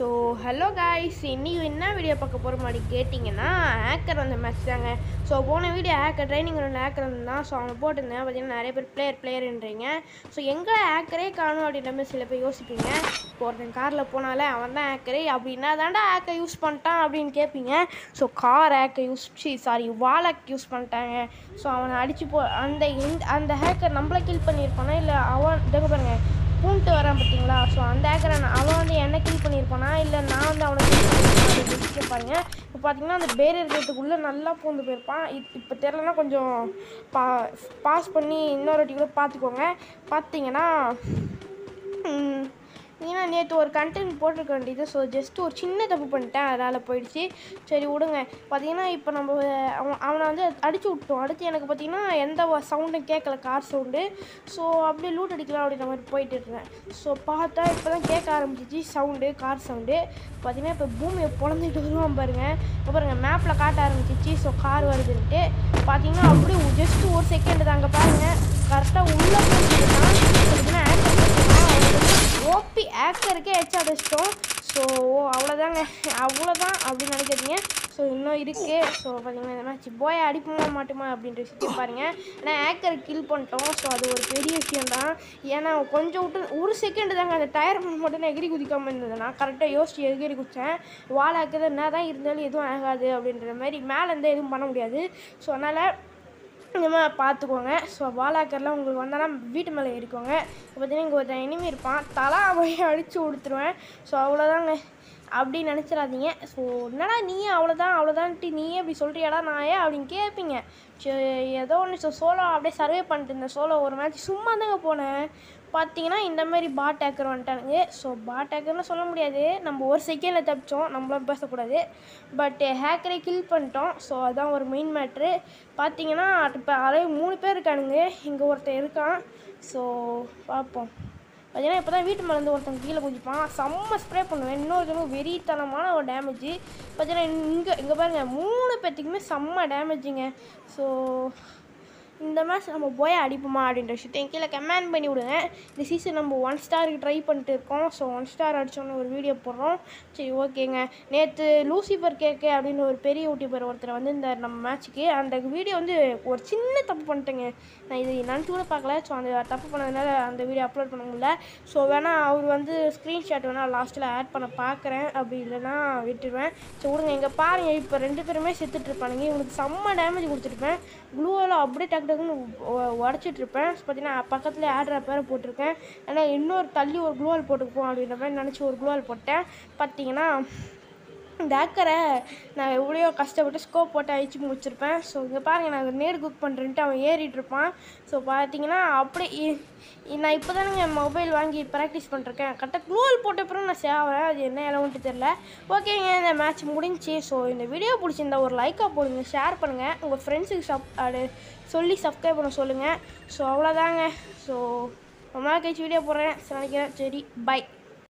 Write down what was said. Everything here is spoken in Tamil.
ஸோ ஹலோ காய்ஸ் இன்னைக்கு என்ன வீடியோ பார்க்க போகிற மாதிரி கேட்டிங்கன்னா ஹேக்கர் வந்த மேட்ச் தாங்க ஸோ போன வீடியோ ஹேக்கர் ட்ரைனிங் ஒன்று ஹேக்கர் வந்தான் ஸோ அவனை போட்டிருந்தேன் பார்த்தீங்கன்னா நிறைய பேர் பிளேயர் பிளேயர்ன்றீங்க ஸோ எங்கே ஹேக்கரே காணும் அப்படின்ற மாதிரி சில பேர் யோசிப்பீங்க இப்போ ஒருத்தன் காரில் போனாலே அவன் தான் ஹேக்கரு அப்படின்னா தாண்டா ஹேக்கை யூஸ் பண்ணிட்டான் அப்படின்னு கேட்பீங்க ஸோ கார் ஹேக்கை யூஸ் சாரி வாலக் யூஸ் பண்ணிட்டாங்க ஸோ அவனை அடிச்சு போ அந்த இந்த அந்த ஹேக்கர் நம்மளை கில் பண்ணியிருப்பானா இல்லை அவன் இதோ பாருங்க பூண்டு வரான் பார்த்தீங்களா ஸோ அந்த ஹேக்கரை அவன் வந்து என்ன கில் பண்ணியிருப்பானா இல்லை நான் வந்து அவனை கில் பண்ணியிருப்பான் பாருங்க இப்போ பார்த்தீங்கன்னா அந்த பேரியர் கேட்டுக்குள்ளே நல்லா பூந்து போயிருப்பான் இப் இப்போ தெரிலனா கொஞ்சம் பா பாஸ் பண்ணி இன்னொரு வாட்டி கூட பார்த்துக்கோங்க பார்த்தீங்கன்னா ம், ஏன்னா நேற்று ஒரு கண்டென்ட் போட்டிருக்க வேண்டியது ஸோ ஜஸ்ட் ஒரு சின்ன தப்பு பண்ணிட்டேன் அதனால் போயிடுச்சு சரி விடுங்க பார்த்தீங்கன்னா இப்போ நம்ம அவன் அவனை வந்து அடிச்சு விட்டோம் அடுத்து எனக்கு பார்த்தீங்கன்னா எந்த சவுண்டும் கேட்கல கார் சவுண்டு ஸோ அப்படியே லூட் அடிக்கலாம் அப்படின்ற மாதிரி போயிட்டு இருந்தேன் ஸோ பார்த்தா இப்போ தான் கேட்க ஆரம்பிச்சிச்சு சவுண்டு கார் சவுண்டு பார்த்தீங்கன்னா இப்போ பூமியை பொழந்துட்டு வருவான் பாருங்க இப்போ பாருங்க மேப்பில் காட்ட ஆரம்பிச்சிச்சு ஸோ கார் வருதுன்ட்டு பார்த்தீங்கன்னா அப்படியே ஜஸ்ட் ஒரு செகண்ட் தாங்க பாருங்க கரெக்டாக உள்ளே போயிட்டு ஓபி ஆக்கருக்கே எச்சா அடிச்சிட்டோம் ஸோ அவ்வளோதாங்க அவ்வளோதான் அப்படின்னு நினைக்காதீங்க ஸோ இன்னும் இருக்குது ஸோ பார்த்தீங்கன்னா இந்த மேட்ச் போய் அடிப்போமா மாட்டோமா அப்படின்ற விஷயத்தையும் பாருங்கள் ஏன்னா ஆக்கரை கில் பண்ணிட்டோம் ஸோ அது ஒரு பெரிய விஷயம்தான் ஏன்னா கொஞ்சம் விட்டு ஒரு செகண்ட் தாங்க அந்த டயர் மட்டும் எகிரி குதிக்காமல் இருந்தது நான் கரெக்டாக யோசிச்சு எகிரி குதித்தேன் வால் ஆக்குறது என்ன தான் இருந்தாலும் எதுவும் ஆகாது அப்படின்ற மாதிரி மேலே இருந்தால் எதுவும் பண்ண முடியாது ஸோ அதனால் இந்த மாதிரி பார்த்துக்கோங்க ஸோ வாலாக்கர்லாம் உங்களுக்கு வந்தாலும் வீட்டு மேலே ஏறிக்கோங்க இப்போ பார்த்தீங்கன்னா இங்கே ஒருத்தன் இனிமே இருப்பான் தலா போய் அடித்து கொடுத்துருவேன் ஸோ அவ்வளோதாங்க அப்படி நினச்சிடாதீங்க ஸோ என்னடா நீயே அவ்வளோதான் அவ்வளோதான்ட்டு நீயே இப்படி சொல்கிறியாடா நான் ஏன் அப்படின்னு கேட்பீங்க சரி ஏதோ ஒன்று ஸோ சோலோ அப்படியே சர்வே பண்ணிட்டு இருந்தேன் சோலோ ஒரு மேட்ச் சும்மா தாங்க போனேன் பார்த்தீங்கன்னா இந்த மாதிரி பாட் ஹேக்கர் வந்துட்டானுங்க ஸோ பாட் ஹேக்கர்னு சொல்ல முடியாது நம்ம ஒரு செகண்டில் தப்பிச்சோம் நம்மளும் பேசக்கூடாது பட் ஹேக்கரை கில் பண்ணிட்டோம் ஸோ அதான் ஒரு மெயின் மேட்ரு பார்த்தீங்கன்னா இப்போ அதே மூணு பேர் இருக்கானுங்க இங்கே ஒருத்தன் இருக்கான் ஸோ பார்ப்போம் பார்த்தீங்கன்னா இப்போ தான் வீட்டு மேலேருந்து ஒருத்தன் கீழே குதிப்பான் செம்ம ஸ்ப்ரே பண்ணுவேன் இன்னொருத்தனும் வெறித்தனமான ஒரு டேமேஜ் பார்த்தீங்கன்னா இங்கே இங்கே பாருங்கள் மூணு பேர்த்துக்குமே செம்ம டேமேஜுங்க ஸோ இந்த மேட்ச் நம்ம போய் அடிப்போமா அப்படின்ற விஷயத்தையும் கீழே கமெண்ட் பண்ணி விடுங்க இந்த சீசன் நம்ம ஒன் ஸ்டாருக்கு ட்ரை பண்ணிட்டு இருக்கோம் ஸோ ஒன் ஸ்டார் அடிச்சோன்னு ஒரு வீடியோ போடுறோம் சரி ஓகேங்க நேற்று லூசிஃபர் கேக்கு அப்படின்னு ஒரு பெரிய யூடியூபர் ஒருத்தர் வந்து இந்த நம்ம மேட்ச்சுக்கு அந்த வீடியோ வந்து ஒரு சின்ன தப்பு பண்ணிட்டேங்க நான் இது நினச்சி கூட பார்க்கல ஸோ அந்த தப்பு பண்ணதுனால அந்த வீடியோ அப்லோட் பண்ண முடியல ஸோ வேணால் அவர் வந்து ஸ்க்ரீன்ஷாட் வேணால் லாஸ்ட்டில் ஆட் பண்ண பார்க்குறேன் அப்படி இல்லைன்னா விட்டுருவேன் ஸோ விடுங்க இங்கே பாருங்கள் இப்போ ரெண்டு பேருமே செத்துட்டு இருப்பானுங்க இவனுக்கு செம்ம டேமேஜ் கொடுத்துருப்பேன் க்ளூவெல்லாம் அப்படியே டக்கு டக்குன்னு உடச்சிட்டு இருப்பேன் பார்த்தீங்கன்னா பக்கத்துலேயே ஆடுற பேரை போட்டிருக்கேன் ஆனால் இன்னொரு தள்ளி ஒரு க்ளூவால் போட்டுக்குப்போம் அப்படின்ற மாதிரி நினச்சி ஒரு க்ளூவால் போட்டேன் பார்த்தீங்கன்னா இந்த ஹேக்கரை நான் எவ்வளோ கஷ்டப்பட்டு ஸ்கோப் போட்டு அழிச்சு முடிச்சிருப்பேன் ஸோ இங்கே பாருங்கள் நான் நேர் குக் பண்ணுறேன்ட்டு அவன் ஏறிட்டு இருப்பான் ஸோ பார்த்தீங்கன்னா அப்படி இ- நான் இப்போ தானுங்க மொபைல் வாங்கி ப்ராக்டிஸ் பண்ணிருக்கேன் கரெக்டாக க்ளூவல் போட்ட அப்புறம் நான் சேவறேன் அது என்ன இலவன்ட்டு தெரில ஓகேங்க இந்த மேட்ச் முடிஞ்சுச்சு ஸோ இந்த வீடியோ பிடிச்சிருந்தா ஒரு லைக்காக போடுங்க ஷேர் பண்ணுங்கள் உங்கள் ஃப்ரெண்ட்ஸுக்கு சப் அது சொல்லி சப்ஸ்கிரைப் பண்ண சொல்லுங்கள் ஸோ அவ்வளோதாங்க ஸோ ரொம்ப நாள் கழிச்சு வீடியோ போடுறேன் சரி நினைக்கிறேன் சரி பை